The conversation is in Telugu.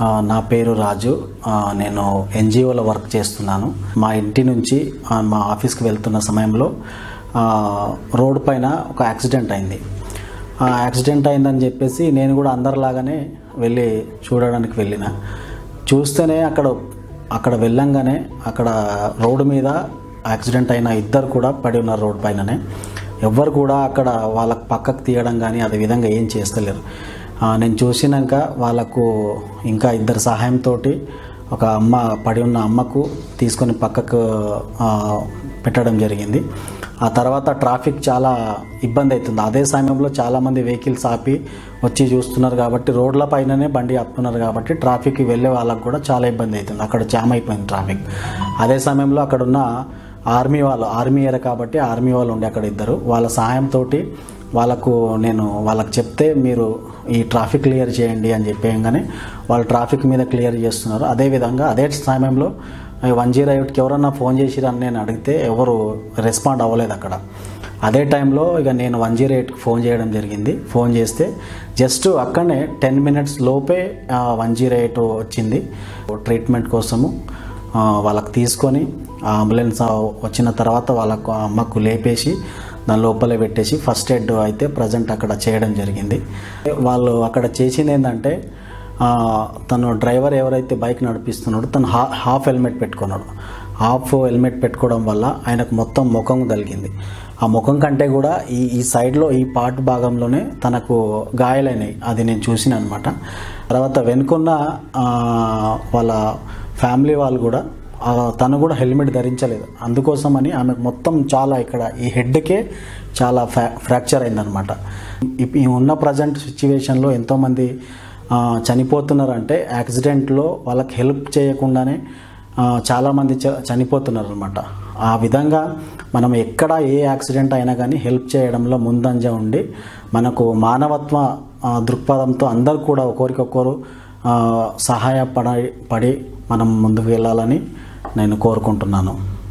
ఆ, నా పేరు రాజు ఆ, నేను ఎన్జిఓలో వర్క్ చేస్తున్నాను మా ఇంటి నుంచి ఆ, మా ఆఫీస్కి వెళ్తున్న సమయంలో ఆ, రోడ్ పైన ఒక యాక్సిడెంట్ అయింది ఆ యాక్సిడెంట్ అయిందని చెప్పేసి నేను కూడా అందరిలాగానే వెళ్ళి చూడడానికి వెళ్ళిన చూస్తేనే అక్కడ అక్కడ వెళ్ళంగానే అక్కడ రోడ్డు మీద యాక్సిడెంట్ అయిన ఇద్దరు కూడా పడి ఉన్నారు రోడ్ పైననే ఎవ్వరు కూడా అక్కడ వాళ్ళకి పక్కకు తీయడం కానీ అదే విధంగా ఏం చేస్తలేరు ఆ, నేను చూసినాక వాళ్ళకు ఇంకా ఇద్దరు సహాయంతో ఒక అమ్మ పడి ఉన్న అమ్మకు తీసుకొని పక్కకు ఆ, పెట్టడం జరిగింది ఆ తర్వాత ట్రాఫిక్ చాలా ఇబ్బంది అవుతుంది అదే సమయంలో చాలామంది వెహికల్స్ ఆపి వచ్చి చూస్తున్నారు కాబట్టి రోడ్ల పైననే బండి ఆపుతున్నారు కాబట్టి ట్రాఫిక్కి వెళ్ళే వాళ్ళకు కూడా చాలా ఇబ్బంది అవుతుంది అక్కడ జామ్ అయిపోయింది ట్రాఫిక్ అదే సమయంలో అక్కడ ఉన్న ఆర్మీ వాళ్ళు ఆర్మీ ఏరియా కాబట్టి ఆర్మీ వాళ్ళు ఉండే అక్కడ ఇద్దరు వాళ్ళ సహాయంతో వాళ్ళకు నేను వాళ్ళకి చెప్తే మీరు ఈ ట్రాఫిక్ క్లియర్ చేయండి అని చెప్పేయంగానే వాళ్ళు ట్రాఫిక్ మీద క్లియర్ చేస్తున్నారు అదేవిధంగా అదే సమయంలో వన్ జీరో ఎయిట్కి ఎవరన్నా ఫోన్ చేసిరని నేను అడిగితే ఎవరు రెస్పాండ్ అవ్వలేదు అక్కడ అదే టైంలో ఇక నేను వన్ జీరో ఎయిట్కి ఫోన్ చేయడం జరిగింది ఫోన్ చేస్తే జస్ట్ అక్కడనే టెన్ మినిట్స్ లోపే వన్ జీరో ఎయిట్ వచ్చింది ట్రీట్మెంట్ కోసము ఆ, వాళ్ళకి తీసుకొని ఆ అంబులెన్స్ ఆ వచ్చిన తర్వాత వాళ్ళకు ఆ అమ్మకు లేపేసి దాని లోపలే పెట్టేసి ఫస్ట్ ఎయిడ్ అయితే ప్రజెంట్ అక్కడ చేయడం జరిగింది వాళ్ళు అక్కడ చేసింది ఏంటంటే ఆ, తను డ్రైవర్ ఎవరైతే బైక్ నడిపిస్తున్నాడో తను హా హాఫ్ హెల్మెట్ పెట్టుకున్నాడు హాఫ్ హెల్మెట్ పెట్టుకోవడం వల్ల ఆయనకు మొత్తం ముఖం తగిలింది ఆ ముఖం కంటే కూడా ఈ ఈ సైడ్లో ఈ పార్ట్ భాగంలోనే తనకు గాయాలైనాయి అది నేను చూసిన అనమాట తర్వాత వెనుకున్న ఆ, వాళ్ళ ఫ్యామిలీ వాళ్ళు కూడా ఆ, తను కూడా హెల్మెట్ ధరించలేదు అందుకోసమని ఆమెకు మొత్తం చాలా ఇక్కడ ఈ హెడ్కే చాలా ఫ్రా ఫ్రాక్చర్ అయిందనమాట ఇప్- ఈ ఉన్న ప్రజెంట్ సిచ్యువేషన్లో ఎంతోమంది ఆ, చనిపోతున్నారు అంటే యాక్సిడెంట్లో వాళ్ళకి హెల్ప్ చేయకుండానే ఆ, చాలామంది చ చనిపోతున్నారు అనమాట ఆ విధంగా మనం ఎక్కడ ఏ యాక్సిడెంట్ అయినా కానీ హెల్ప్ చేయడంలో ముందంజ ఉండి మనకు మానవత్వ ఆ, దృక్పథంతో అందరు కూడా ఒకరికొకరు ఆ, సహాయపడ పడి మనం ముందుకు వెళ్ళాలని నేను కోరుకుంటున్నాను